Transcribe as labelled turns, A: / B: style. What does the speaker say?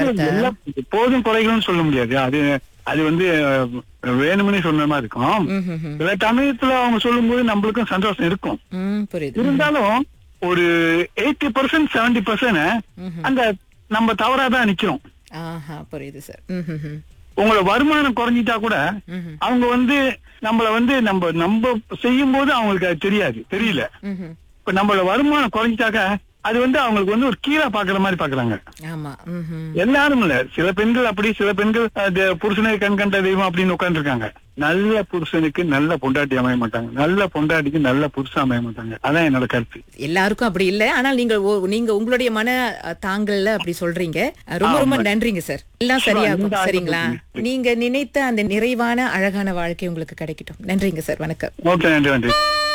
A: வார்த்தை
B: எல்லாம் எப்போதும் குறைகள்னு சொல்ல முடியாது அது அது வந்து அஹ், வேணும்னே சொன்ன மாதிரி இருக்கும்
A: ம், ம், ம்.
B: சில சமயத்துல அவங்க சொல்லும்போது நம்மளுக்கும் சந்தோஷம் இருக்கும்
A: ம், புரியுது
B: இருந்தாலும் ஒரு எயிட்டி பர்சன்ட் செவன்டி பர்சன்ட்
A: ம்ஹும்.
B: அந்த நம்ம தவறாதான் நிக்கிறோம்
A: ஆஹா புரியுது சார் ம், ம், ம்.
B: உங்களை வருமானம் குறைஞ்சிட்டா கூட
A: ம்ஹும்.
B: அவங்க வந்து நம்மள வந்து நம்ம நம்ம செய்யும் போது அவங்களுக்கு அது தெரியாது தெரியல
A: ம்ஹும்.
B: இப்ப நம்மள வருமானம் குறைஞ்சிட்டாக்க அது வந்து அவங்களுக்கு வந்து ஒரு கீழே பாக்குற மாதிரி பாக்குறாங்க
A: ஆமா ம்ஹும்.
B: எல்லாரும் இல்ல சில பெண்கள் அப்படி சில பெண்கள் அது புருஷனை கண் கண்ட தெய்வம் அப்படின்னு உட்கார்ந்துருக்காங்க நல்ல புருஷனுக்கு நல்ல பொண்டாட்டி அமைய மாட்டாங்க நல்ல பொண்டாட்டிக்கு நல்ல புருஷன் அமைய மாட்டாங்க அதான் என்னோட கருத்து
A: எல்லாருக்கும் அப்படி இல்ல ஆனால் நீங்க ஓ- நீங்க உங்களுடைய மன அஹ், தாங்கல்ல அப்படி சொல்றீங்க அஹ், ரொம்ப ரொம்ப நன்றிங்க சார் எல்லாம்
B: Sure,
A: சரியாகும்
B: இந்த
A: சரிங்களா
B: ஆர்வம்
A: நீங்க நினைத்த அந்த நிறைவான அழகான வாழ்க்கை உங்களுக்கு கிடைக்கட்டும் நன்றிங்க சார் வணக்கம்
B: ஓகே நன்றி நன்றி